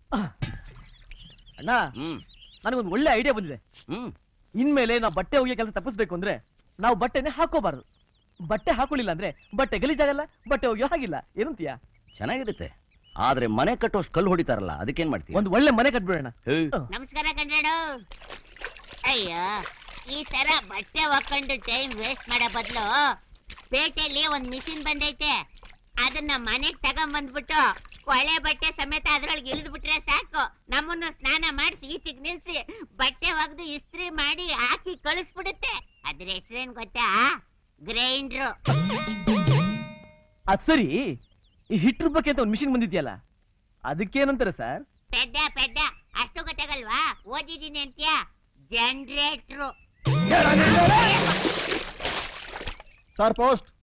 ಅಣ್ಣ ಹ್ಮ್ ನನಗೊಂದು ಒಳ್ಳೆ ಐಡಿಯಾ ಬಂದಿದೆ ಹ್ಮ್ ಇನ್ಮೇಲೆ ನಾವು ಬಟ್ಟೆ ಒಗೆಯೋ ಕೆಲಸ ತಪ್ಪಿಸ್ಬೇಕು ಅಂದ್ರೆ ನಾವು ಬಟ್ಟೆನೆ ಹಾಕೋಬಾರ್ದು ಬಟ್ಟೆ ಹಾಕೊಳ್ಳಿಲ್ಲ ಅಂದ್ರೆ ಬಟ್ಟೆ ಗಲೀಜಾಗಲ್ಲ ಬಟ್ಟೆ ಒಗೆಯೋ ಹಾಗಿಲ್ಲ ಏನಂತೀಯ ಚೆನ್ನಾಗಿರುತ್ತೆ ಆದ್ರೆ ಮನೆ ಕಟ್ಟೋಷ್ಟು ಕಲ್ಲು ಹೊಡಿತಾರಲ್ಲ ಅದಕ್ಕೇನ್ ಮಾಡ್ತೀವಿ ಒಂದು ಒಳ್ಳೆ ಮನೆ ಕಟ್ಬಿಡೋಣ ನಮಸ್ಕಾರ ಕಣ್ರಾಡು ಅಯ್ಯೋ ಈ ತರ ಬಟ್ಟೆ ಒಕ್ಕೊಂಡು ಟೈಮ್ ವೇಸ್ಟ್ ಮಾಡೋ ಬದಲು ಪೇಟೆಯಲ್ಲಿ ಒಂದ್ ಮಿಷಿನ್ ಬಂದೈತೆ ಅದನ್ನ ಮನೆಗ್ ತಗೊಂಬಂದ್ಬಿಟ್ಟು ಕೊಳೆ ಬಟ್ಟೆ ಸಮೇತ ಅದ್ರೊಳಗೆ ಇಳಿದು ಬಿಟ್ರೆ ಸಾಕು ನಮ್ಮನ್ನು ಸ್ನಾನ ಮಾಡಿಸಿ ಈಚೆಗೆ ನಿಲ್ಸಿ ಬಟ್ಟೆ ಒಗ್ದು ಇಸ್ತ್ರಿ ಮಾಡಿ ಹಾಕಿ ಕಳಿಸ್ಬಿಡುತ್ತೆ ಅದ್ರ ಹೆಸರೇನ್ ಗೊತ್ತಾ ಗ್ರೈಂಡ್ರು ಅದ್ ಸರಿ ಈ ಹಿಟ್ ರುಬ್ಬಕ್ಕೆ ಅಂತ ಒಂದು ಮಿಷಿನ್ ಬಂದಿದ್ಯಲ್ಲ ಅದಕ್ಕೇನಂತಾರೆ ಸರ್ ಪೆದ್ದ ಪೆದ್ದ ಅಷ್ಟು ಗೊತ್ತಾಗಲ್ವಾ ಓದಿದೀನಿ ಅಂತ್ಯಾ ಜನರೇಟ್ರು ಸರ್ ಪೋಸ್ಟ್